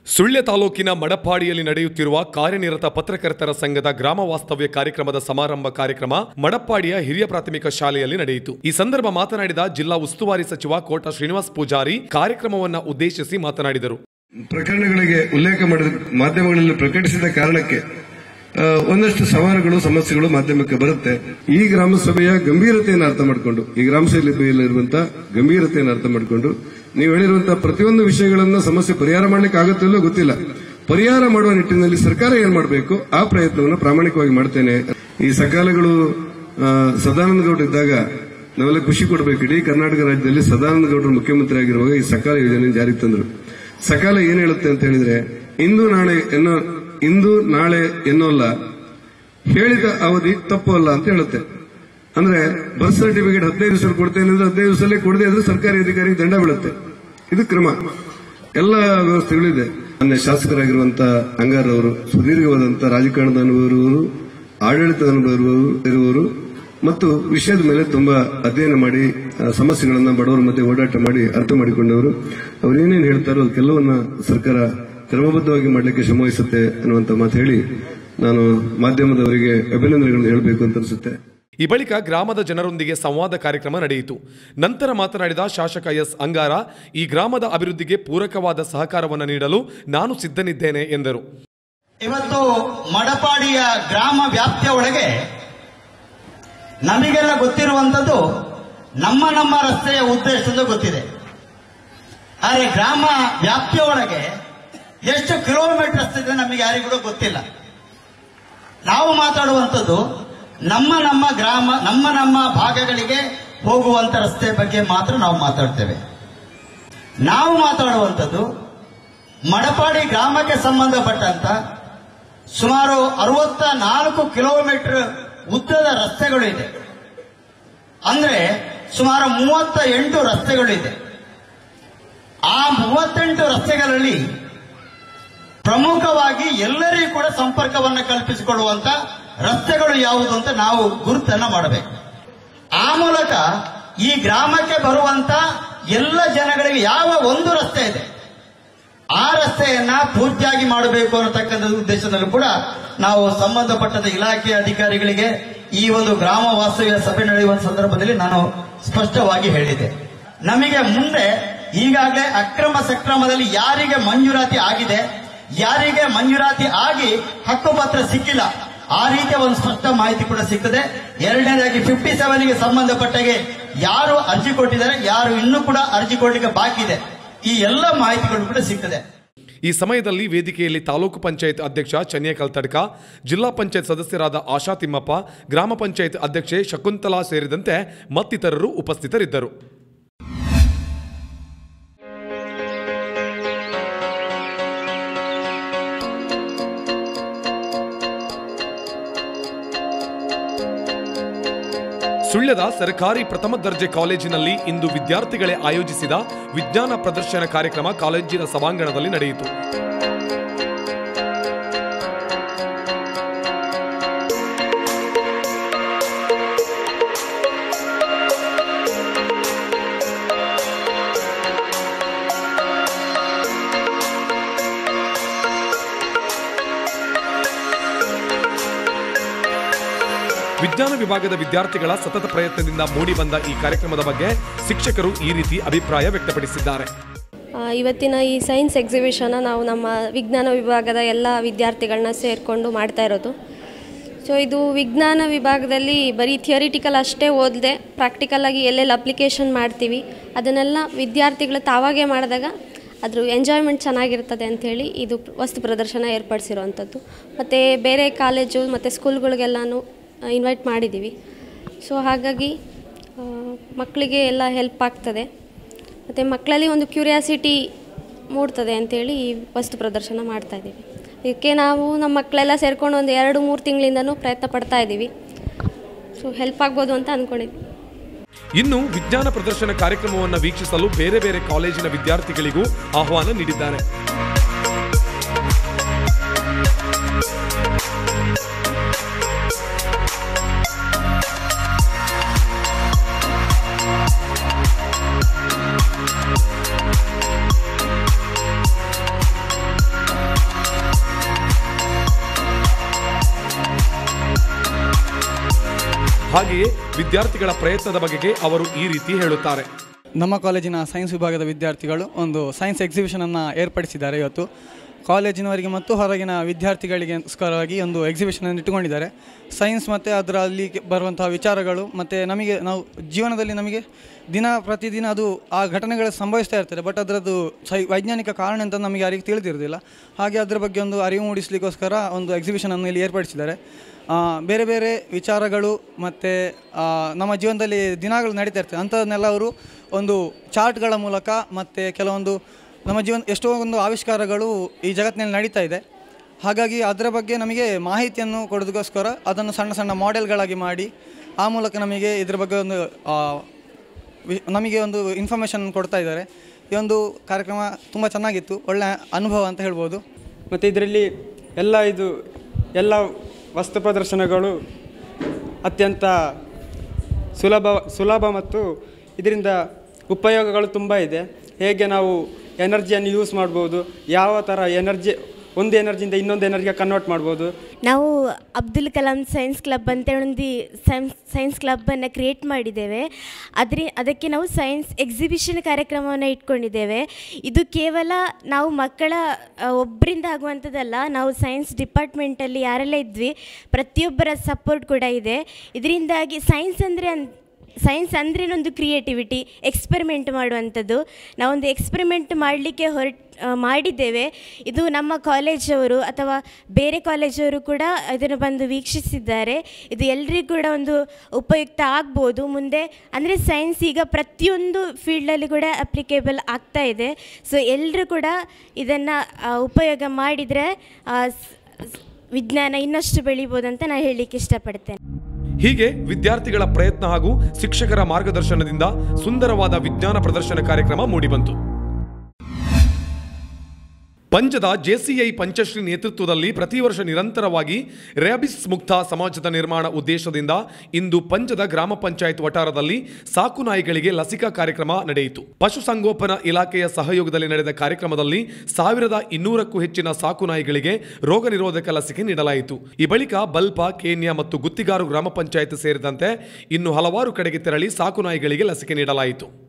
ಸುಳ್ಯ ತಾಲೂಕಿನ ಮಡಪ್ಪಾಡಿಯಲ್ಲಿ ನಡೆಯುತ್ತಿರುವ ಕಾರ್ಯನಿರತ ಪತ್ರಕರ್ತರ ಸಂಘದ ಗ್ರಾಮ ವಾಸ್ತವ್ಯ ಕಾರ್ಯಕ್ರಮದ ಸಮಾರಂಭ ಕಾರ್ಯಕ್ರಮ ಮಡಪ್ಪಾಡಿಯ ಹಿರಿಯ ಪ್ರಾಥಮಿಕ ಶಾಲೆಯಲ್ಲಿ ನಡೆಯಿತು ಈ ಸಂದರ್ಭ ಮಾತನಾಡಿದ ಜಿಲ್ಲಾ ಉಸ್ತುವಾರಿ ಸಚಿವ ಕೋಟ ಶ್ರೀನಿವಾಸ್ ಪೂಜಾರಿ ಕಾರ್ಯಕ್ರಮವನ್ನು ಉದ್ದೇಶಿಸಿ ಮಾತನಾಡಿದರು ಪ್ರಕರಣಗಳಿಗೆ ಉಲ್ಲೇಖ ಮಾಡಿದ ಮಾಧ್ಯಮಗಳಲ್ಲಿ ಪ್ರಕಟಿಸಿದ ಕಾರಣಕ್ಕೆ ಆ, ಒಂದಷ್ಟು ಸವಾಲುಗಳು ಸಮಸ್ಯೆಗಳು ಮಾಧ್ಯಮಕ್ಕೆ ಬರುತ್ತೆ ಈ ಗ್ರಾಮ ಸಭೆಯ ಗಂಭೀರತೆಯನ್ನು ಅರ್ಥ ಮಾಡಿಕೊಂಡು ಈ ಗ್ರಾಮ ಸಭೆಯಲ್ಲಿರುವಂತಹ ಗಂಭೀರತೆಯನ್ನು ಅರ್ಥ ಮಾಡಿಕೊಂಡು ನೀವು ಹೇಳಿರುವಂತಹ ಪ್ರತಿಯೊಂದು ವಿಷಯಗಳನ್ನ ಸಮಸ್ಯೆ ಪರಿಹಾರ ಮಾಡ್ಲಿಕ್ಕೆ ಆಗುತ್ತೋ ಇಲ್ಲೋ ಗೊತ್ತಿಲ್ಲ ಪರಿಹಾರ ಮಾಡುವ ನಿಟ್ಟಿನಲ್ಲಿ ಸರ್ಕಾರ ಏನ್ ಮಾಡಬೇಕು ಆ ಪ್ರಯತ್ನವನ್ನು ಪ್ರಾಮಾಣಿಕವಾಗಿ ಮಾಡ್ತೇನೆ ಈ ಸಕಾಲಗಳು ಆ, ಸದಾನಂದ ಗೌಡ ಇದ್ದಾಗ ನಾವೆಲ್ಲ ಖುಷಿ ಕೊಡಬೇಕು ಇಡೀ ಕರ್ನಾಟಕ ರಾಜ್ಯದಲ್ಲಿ ಸದಾನಂದ ಗೌಡರು ಮುಖ್ಯಮಂತ್ರಿ ಆಗಿರುವಾಗ ಈ ಸಕಾಲ ಯೋಜನೆ ಜಾರಿಗೆ ತಂದರು ಸಕಾಲ ಏನ್ ಹೇಳುತ್ತೆ ಅಂತ ಹೇಳಿದ್ರೆ ಇಂದು ನಾಳೆ ಎನ್ನೋ ಇಂದು ನಾಳೆ ಎನ್ನೋಲ್ಲ ಹೇಳಿದ ಅವಧಿ ತಪ್ಪು ಅಲ್ಲ ಅಂತ ಹೇಳುತ್ತೆ ಅಂದ್ರೆ ಬರ್ತ್ ಸರ್ಟಿಫಿಕೇಟ್ ಹದಿನೈದು ದಿವಸ ಕೊಡ್ತೇನೆ ಅಂದ್ರೆ ಹದಿನೈದು ದಿವಸಲ್ಲೇ ಕೊಡದೆ ಇದ್ರೆ ಸರ್ಕಾರಿ ಅಧಿಕಾರಿಗೆ ದಂಡ ಬೀಳುತ್ತೆ ಇದು ಕ್ರಮ ಎಲ್ಲ ವ್ಯವಸ್ಥೆಗಳಿದೆ ಮೊನ್ನೆ ಶಾಸಕರಾಗಿರುವಂತಹ ಅಂಗಾರವರು ಸುದೀರ್ಘವಾದಂತಹ ರಾಜಕಾರಣದ ಅನುಭವ ಇರುವವರು ಆಡಳಿತದ ಅನುಭವ ಇರುವವರು- ಇರುವವರು ಮತ್ತು ವಿಷಯದ ಮೇಲೆ ತುಂಬಾ ಅಧ್ಯಯನ ಮಾಡಿ ಆ, ಸಮಸ್ಯೆಗಳನ್ನ ಬಡವರ ಮಧ್ಯೆ ಓಡಾಟ ಮಾಡಿ ಅರ್ಥ ಮಾಡಿಕೊಂಡವರು ಅವ್ರು ಏನೇನು ಹೇಳ್ತಾರೋ ಅದಕ್ಕೆಲ್ಲವನ್ನ ಸರ್ಕಾರ ಕ್ರಮಬದ್ಧವಾಗಿ ಮಾಡಲಿಕ್ಕೆ ಶ್ರಮವಹಿಸುತ್ತೆ ಅನ್ನುವಂತ ಮಾತು ಹೇಳಿ ನಾನು ಮಾಧ್ಯಮದವರಿಗೆ ಅಭಿನಂದನೆಗಳನ್ನು ಹೇಳಬೇಕು ಅಂತ ಅನಿಸುತ್ತೆ ಈ ಬಳಿಕ ಗ್ರಾಮದ ಜನರೊಂದಿಗೆ ಸಂವಾದ ಕಾರ್ಯಕ್ರಮ ನಡೆಯಿತು ನಂತರ ಮಾತನಾಡಿದ ಶಾಸಕ ಎಸ್ ಅಂಗಾರ ಈ ಗ್ರಾಮದ ಅಭಿವೃದ್ಧಿಗೆ ಪೂರಕವಾದ ಸಹಕಾರವನ್ನು ನೀಡಲು ನಾನು ಸಿದ್ಧನಿದ್ದೇನೆ ಎಂದರು ಇವತ್ತು ಮಡಪಾಡಿಯ ಗ್ರಾಮ ವ್ಯಾಪ್ತಿಯ ಒಳಗೆ ನಮಗೆಲ್ಲ ಗೊತ್ತಿರುವಂತದ್ದು ನಮ್ಮ ನಮ್ಮ ರಸ್ತೆಯ ಉದ್ದೇಶದ ಗೊತ್ತಿದೆ ಆದರೆ ಗ್ರಾಮ ವ್ಯಾಪ್ತಿಯ ಒಳಗೆ ಎಷ್ಟು ಕಿಲೋಮೀಟರ್ ರಸ್ತೆ ಇದೆ ನಮಗೆ ಯಾರಿಗೂ ಗೊತ್ತಿಲ್ಲ ನಾವು ಮಾತಾಡುವಂಥದ್ದು ನಮ್ಮ ನಮ್ಮ ಗ್ರಾಮ ನಮ್ಮ ನಮ್ಮ ಭಾಗಗಳಿಗೆ ಹೋಗುವಂತ ರಸ್ತೆ ಬಗ್ಗೆ ಮಾತ್ರ ನಾವು ಮಾತಾಡ್ತೇವೆ ನಾವು ಮಾತಾಡುವಂಥದ್ದು ಮಡಪಾಡಿ ಗ್ರಾಮಕ್ಕೆ ಸಂಬಂಧಪಟ್ಟಂತ ಸುಮಾರು ಅರವತ್ತ ನಾಲ್ಕು ಕಿಲೋಮೀಟರ್ ಉದ್ದದ ರಸ್ತೆಗಳು ಇದೆ ಅಂದ್ರೆ ಸುಮಾರು ಮೂವತ್ತ ಎಂಟು ರಸ್ತೆಗಳು ಇದೆ ಆ ಮೂವತ್ತೆಂಟು ರಸ್ತೆಗಳಲ್ಲಿ ಪ್ರಮುಖವಾಗಿ ಎಲ್ಲರಿಗೂ ಕೂಡ ಸಂಪರ್ಕವನ್ನು ಕಲ್ಪಿಸಿಕೊಳ್ಳುವಂತ ರಸ್ತೆಗಳು ಯಾವುದು ಅಂತ ನಾವು ಗುರುತನ್ನ ಮಾಡಬೇಕು ಆ ಮೂಲಕ ಈ ಗ್ರಾಮಕ್ಕೆ ಬರುವಂತ ಎಲ್ಲ ಜನಗಳಿಗೆ ಯಾವ ಒಂದು ರಸ್ತೆ ಇದೆ ಆ ರಸ್ತೆಯನ್ನ ಪೂರ್ತಿಯಾಗಿ ಮಾಡಬೇಕು ಅನ್ನತಕ್ಕಂಥ ಉದ್ದೇಶದಲ್ಲೂ ಕೂಡ ನಾವು ಸಂಬಂಧಪಟ್ಟದ ಇಲಾಖೆಯ ಅಧಿಕಾರಿಗಳಿಗೆ ಈ ಒಂದು ಗ್ರಾಮ ವಾಸ್ತವ್ಯ ಸಭೆ ನಡೆಯುವ ಸಂದರ್ಭದಲ್ಲಿ ನಾನು ಸ್ಪಷ್ಟವಾಗಿ ಹೇಳಿದೆ ನಮಗೆ ಮುಂದೆ ಈಗಾಗಲೇ ಅಕ್ರಮ ಸಕ್ರಮದಲ್ಲಿ ಯಾರಿಗೆ ಮಂಜೂರಾತಿ ಆಗಿದೆ ಯಾರಿಗೆ ಮಂಜೂರಾತಿ ಆಗಿ ಹಕ್ಕುಪತ್ರ ಸಿಕ್ಕಿಲ್ಲ ಆ ರೀತಿಯ ಒಂದು ಸ್ಪಷ್ಟ ಮಾಹಿತಿ ಕೂಡ ಸಿಗ್ತದೆ ಎರಡನೇದಾಗಿ ಫಿಫ್ಟಿ ಸೆವೆನ್ಗೆ ಸಂಬಂಧಪಟ್ಟಾಗೆ ಯಾರು ಅರ್ಜಿ ಕೊಟ್ಟಿದ್ದಾರೆ ಯಾರು ಇನ್ನೂ ಕೂಡ ಅರ್ಜಿ ಕೊಡಲಿಕ್ಕೆ ಬಾಕಿ ಇದೆ ಈ ಎಲ್ಲ ಮಾಹಿತಿಗಳು ಕೂಡ ಸಿಗ್ತದೆ ಈ ಸಮಯದಲ್ಲಿ ವೇದಿಕೆಯಲ್ಲಿ ತಾಲೂಕು ಪಂಚಾಯತ್ ಅಧ್ಯಕ್ಷ ಚನ್ನೇಕಲ್ ತಡ್ಕ ಜಿಲ್ಲಾ ಪಂಚಾಯತ್ ಸದಸ್ಯರಾದ ಆಶಾ ತಿಮ್ಮಪ್ಪ ಗ್ರಾಮ ಪಂಚಾಯತ್ ಅಧ್ಯಕ್ಷೆ ಶಕುಂತಲಾ ಸೇರಿದಂತೆ ಮತ್ತಿತರರು ಉಪಸ್ಥಿತರಿದ್ದರು ಸುಳ್ಯದ ಸರ್ಕಾರಿ ಪ್ರಥಮ ದರ್ಜೆ ಕಾಲೇಜಿನಲ್ಲಿ ಇಂದು ವಿದ್ಯಾರ್ಥಿಗಳೇ ಆಯೋಜಿಸಿದ ವಿಜ್ಞಾನ ಪ್ರದರ್ಶನ ಕಾರ್ಯಕ್ರಮ ಕಾಲೇಜಿನ ಸಭಾಂಗಣದಲ್ಲಿ ನಡೆಯಿತು ವಿಜ್ಞಾನ ವಿಭಾಗದ ವಿದ್ಯಾರ್ಥಿಗಳ ಸತತ ಪ್ರಯತ್ನದಿಂದ ಮೂಡಿಬಂದ ಈ ಕಾರ್ಯಕ್ರಮದ ಬಗ್ಗೆ ಶಿಕ್ಷಕರು ಈ ರೀತಿ ಅಭಿಪ್ರಾಯ ವ್ಯಕ್ತಪಡಿಸಿದ್ದಾರೆ ಆ, ಇವತ್ತಿನ ಈ ಸೈನ್ಸ್ ಎಕ್ಸಿಬಿಷನ್ನ ನಾವು ನಮ್ಮ ವಿಜ್ಞಾನ ವಿಭಾಗದ ಎಲ್ಲ ವಿದ್ಯಾರ್ಥಿಗಳನ್ನ ಸೇರಿಕೊಂಡು ಮಾಡ್ತಾ ಇರೋದು ಸೊ ಇದು ವಿಜ್ಞಾನ ವಿಭಾಗದಲ್ಲಿ ಬರೀ ಥಿಯರಿಟಿಕಲ್ ಅಷ್ಟೇ ಓದದೆ ಪ್ರಾಕ್ಟಿಕಲಾಗಿ ಎಲ್ಲೆಲ್ಲಿ ಅಪ್ಲಿಕೇಶನ್ ಮಾಡ್ತೀವಿ ಅದನ್ನೆಲ್ಲ ವಿದ್ಯಾರ್ಥಿಗಳು ತಾವಾಗೇ ಮಾಡಿದಾಗ ಅದ್ರ ಎಂಜಾಯ್ಮೆಂಟ್ ಚೆನ್ನಾಗಿರ್ತದೆ ಅಂಥೇಳಿ ಇದು ವಸ್ತು ಪ್ರದರ್ಶನ ಏರ್ಪಡಿಸಿರುವಂಥದ್ದು ಮತ್ತು ಬೇರೆ ಕಾಲೇಜು ಮತ್ತು ಸ್ಕೂಲ್ಗಳಿಗೆಲ್ಲನೂ ಇನ್ವೈಟ್ ಮಾಡಿದ್ದೀವಿ ಸೊ ಹಾಗಾಗಿ ಆ, ಮಕ್ಕಳಿಗೆ ಎಲ್ಲ ಹೆಲ್ಪ್ ಆಗ್ತದೆ ಮತ್ತು ಮಕ್ಕಳಲ್ಲಿ ಒಂದು ಕ್ಯೂರಿಯಾಸಿಟಿ ಮೂಡ್ತದೆ ಅಂತೇಳಿ ಈ ವಸ್ತು ಪ್ರದರ್ಶನ ಮಾಡ್ತಾ ಇದ್ದೀವಿ ಇದಕ್ಕೆ ನಾವು ನಮ್ಮ ಮಕ್ಕಳೆಲ್ಲ ಸೇರ್ಕೊಂಡು ಒಂದು ಎರಡು ಮೂರು ತಿಂಗಳಿಂದನೂ ಪ್ರಯತ್ನ ಪಡ್ತಾ ಇದ್ದೀವಿ ಸೊ ಹೆಲ್ಪ್ ಆಗ್ಬೋದು ಅಂತ ಅಂದ್ಕೊಂಡಿದ್ವಿ ಇನ್ನು ವಿಜ್ಞಾನ ಪ್ರದರ್ಶನ ಕಾರ್ಯಕ್ರಮವನ್ನು ವೀಕ್ಷಿಸಲು ಬೇರೆ ಬೇರೆ ಕಾಲೇಜಿನ ವಿದ್ಯಾರ್ಥಿಗಳಿಗೂ ಆಹ್ವಾನ ನೀಡಿದ್ದಾರೆ ಹಾಗೆಯೇ ವಿದ್ಯಾರ್ಥಿಗಳ ಪ್ರಯತ್ನದ ಬಗೆಗೆ ಅವರು ಈ ರೀತಿ ಹೇಳುತ್ತಾರೆ ನಮ್ಮ ಕಾಲೇಜಿನ ಸೈನ್ಸ್ ವಿಭಾಗದ ವಿದ್ಯಾರ್ಥಿಗಳು ಒಂದು ಸೈನ್ಸ್ ಎಕ್ಸಿಬಿಷನನ್ನು ಏರ್ಪಡಿಸಿದ್ದಾರೆ ಇವತ್ತು ಕಾಲೇಜಿನವರಿಗೆ ಮತ್ತು ಹೊರಗಿನ ವಿದ್ಯಾರ್ಥಿಗಳಿಗೋಸ್ಕರವಾಗಿ ಒಂದು ಎಕ್ಸಿಬಿಷನನ್ನು ಇಟ್ಟುಕೊಂಡಿದ್ದಾರೆ ಸೈನ್ಸ್ ಮತ್ತು ಅದರಲ್ಲಿ ಬರುವಂತಹ ವಿಚಾರಗಳು ಮತ್ತು ನಮಗೆ ನಾವು ಜೀವನದಲ್ಲಿ ನಮಗೆ ದಿನ ಪ್ರತಿದಿನ ಅದು ಆ ಘಟನೆಗಳು ಸಂಭವಿಸ್ತಾ ಇರ್ತದೆ ಬಟ್ ಅದರದ್ದು ಸೈ ವೈಜ್ಞಾನಿಕ ಕಾರಣ ಅಂತ ನಮಗೆ ಯಾರಿಗೆ ತಿಳಿದಿರೋದಿಲ್ಲ ಹಾಗೆ ಅದರ ಬಗ್ಗೆ ಒಂದು ಅರಿವು ಮೂಡಿಸಲಿಕ್ಕೋಸ್ಕರ ಒಂದು ಎಕ್ಸಿಬಿಷನನ್ನು ಇಲ್ಲಿ ಏರ್ಪಡಿಸಿದ್ದಾರೆ ಆ, ಬೇರೆ ಬೇರೆ ವಿಚಾರಗಳು ಮತ್ತು ನಮ್ಮ ಜೀವನದಲ್ಲಿ ದಿನಗಳು ನಡೀತಾ ಇರ್ತದೆ ಅಂಥದನ್ನೆಲ್ಲ ಅವರು ಒಂದು ಚಾರ್ಟ್ಗಳ ಮೂಲಕ ಮತ್ತು ಕೆಲವೊಂದು ನಮ್ಮ ಜೀವನ ಎಷ್ಟೋ ಒಂದು ಆವಿಷ್ಕಾರಗಳು ಈ ಜಗತ್ತಿನಲ್ಲಿ ನಡೀತಾ ಇದೆ ಹಾಗಾಗಿ ಅದರ ಬಗ್ಗೆ ನಮಗೆ ಮಾಹಿತಿಯನ್ನು ಕೊಡೋದಕ್ಕೋಸ್ಕರ ಅದನ್ನು ಸಣ್ಣ ಸಣ್ಣ ಮಾಡೆಲ್ಗಳಾಗಿ ಮಾಡಿ ಆ ಮೂಲಕ ನಮಗೆ ಇದರ ಬಗ್ಗೆ ಒಂದು ಆ, ವಿ- ನಮಗೆ ಒಂದು ಇನ್ಫಾರ್ಮೇಷನ್ ಕೊಡ್ತಾ ಇದ್ದಾರೆ ಈ ಒಂದು ಕಾರ್ಯಕ್ರಮ ತುಂಬ ಚೆನ್ನಾಗಿತ್ತು ಒಳ್ಳೆಯ ಅನುಭವ ಅಂತ ಹೇಳ್ಬೋದು ಮತ್ತು ಇದರಲ್ಲಿ ಎಲ್ಲ ಇದು ಎಲ್ಲ ವಸ್ತು ಪ್ರದರ್ಶನಗಳು ಅತ್ಯಂತ ಸುಲಭ ಸುಲಭ ಮತ್ತು ಇದರಿಂದ ಉಪಯೋಗಗಳು ತುಂಬ ಇದೆ ಹೇಗೆ ನಾವು ಎನರ್ಜಿಯನ್ನು ಯೂಸ್ ಮಾಡ್ಬೋದು ಯಾವ ಥರ ಎನರ್ಜಿ ಒಂದು ಎನರ್ಜಿಯಿಂದ ಇನ್ನೊಂದು ಎನರ್ಜಿಗೆ ಕನ್ವರ್ಟ್ ಮಾಡ್ಬೋದು ನಾವು ಅಬ್ದುಲ್ ಕಲಾಂ ಸೈನ್ಸ್ ಕ್ಲಬ್ ಅಂತ ಒಂದು ಸೈನ್ಸ್ ಸೈನ್ಸ್ ಕ್ಲಬ್ಬನ್ನು ಕ್ರಿಯೇಟ್ ಮಾಡಿದ್ದೇವೆ ಅದ್ರ ಅದಕ್ಕೆ ನಾವು ಸೈನ್ಸ್ ಎಕ್ಸಿಬಿಷನ್ ಕಾರ್ಯಕ್ರಮವನ್ನು ಇಟ್ಕೊಂಡಿದ್ದೇವೆ ಇದು ಕೇವಲ ನಾವು ಮಕ್ಕಳ ಆ, ಒಬ್ಬರಿಂದ ಆಗುವಂಥದ್ದಲ್ಲ ನಾವು ಸೈನ್ಸ್ ಡಿಪಾರ್ಟ್ಮೆಂಟಲ್ಲಿ ಯಾರೆಲ್ಲ ಇದ್ವಿ ಪ್ರತಿಯೊಬ್ಬರ ಸಪೋರ್ಟ್ ಕೂಡ ಇದೆ ಇದರಿಂದಾಗಿ ಸೈನ್ಸ್ ಅಂದರೆ ಅನ್ ಸೈನ್ಸ್ ಅಂದ್ರೆ ಒಂದು ಕ್ರಿಯೇಟಿವಿಟಿ ಎಕ್ಸ್ಪೆರಿಮೆಂಟ್ ಮಾಡುವಂಥದ್ದು ನಾವೊಂದು ಎಕ್ಸ್ಪೆರಿಮೆಂಟ್ ಮಾಡಲಿಕ್ಕೆ ಹೊರಟ್ ಆ, ಮಾಡಿದ್ದೇವೆ ಇದು ನಮ್ಮ ಕಾಲೇಜವರು ಅಥವಾ ಬೇರೆ ಕಾಲೇಜವರು ಕೂಡ ಇದನ್ನು ಬಂದು ವೀಕ್ಷಿಸಿದ್ದಾರೆ ಇದು ಎಲ್ರಿಗೂ ಕೂಡ ಒಂದು ಉಪಯುಕ್ತ ಆಗ್ಬೋದು ಮುಂದೆ ಅಂದರೆ ಸೈನ್ಸ್ ಈಗ ಪ್ರತಿಯೊಂದು ಫೀಲ್ಡಲ್ಲಿ ಕೂಡ ಅಪ್ಲಿಕೇಬಲ್ ಆಗ್ತಾ ಇದೆ ಸೊ ಎಲ್ಲರೂ ಕೂಡ ಇದನ್ನು ಉಪಯೋಗ ಮಾಡಿದರೆ ವಿಜ್ಞಾನ ಇನ್ನಷ್ಟು ಬೆಳಿಬೋದಂತ ನಾನು ಹೇಳಲಿಕ್ಕೆ ಇಷ್ಟಪಡ್ತೇನೆ ಹೀಗೆ ವಿದ್ಯಾರ್ಥಿಗಳ ಪ್ರಯತ್ನ ಹಾಗೂ ಶಿಕ್ಷಕರ ಮಾರ್ಗದರ್ಶನದಿಂದ ಸುಂದರವಾದ ವಿಜ್ಞಾನ ಪ್ರದರ್ಶನ ಕಾರ್ಯಕ್ರಮ ಮೂಡಿಬಂತು ಪಂಚದ ಜೆಸಿಐ ಪಂಚಶ್ರೀ ನೇತೃತ್ವದಲ್ಲಿ ಪ್ರತಿ ವರ್ಷ ನಿರಂತರವಾಗಿ ರ್ಯಾಬಿಸ್ ಮುಕ್ತ ಸಮಾಜದ ನಿರ್ಮಾಣ ಉದ್ದೇಶದಿಂದ ಇಂದು ಪಂಚದ ಗ್ರಾಮ ಪಂಚಾಯತ್ ವಠಾರದಲ್ಲಿ ಸಾಕು ನಾಯಿಗಳಿಗೆ ಲಸಿಕಾ ಕಾರ್ಯಕ್ರಮ ನಡೆಯಿತು ಪಶುಸಂಗೋಪನಾ ಇಲಾಖೆಯ ಸಹಯೋಗದಲ್ಲಿ ನಡೆದ ಕಾರ್ಯಕ್ರಮದಲ್ಲಿ ಸಾವಿರದ ಇನ್ನೂರಕ್ಕೂ ಹೆಚ್ಚಿನ ಸಾಕು ನಾಯಿಗಳಿಗೆ ರೋಗ ನಿರೋಧಕ ಲಸಿಕೆ ನೀಡಲಾಯಿತು ಈ ಬಳಿಕ ಬಲ್ಪ ಕೇನ್ಯಾ ಮತ್ತು ಗುತ್ತಿಗಾರು ಗ್ರಾಮ ಪಂಚಾಯತ್ ಸೇರಿದಂತೆ ಇನ್ನು ಹಲವಾರು ಕಡೆಗೆ ತೆರಳಿ ಸಾಕು ನಾಯಿಗಳಿಗೆ ಲಸಿಕೆ ನೀಡಲಾಯಿತು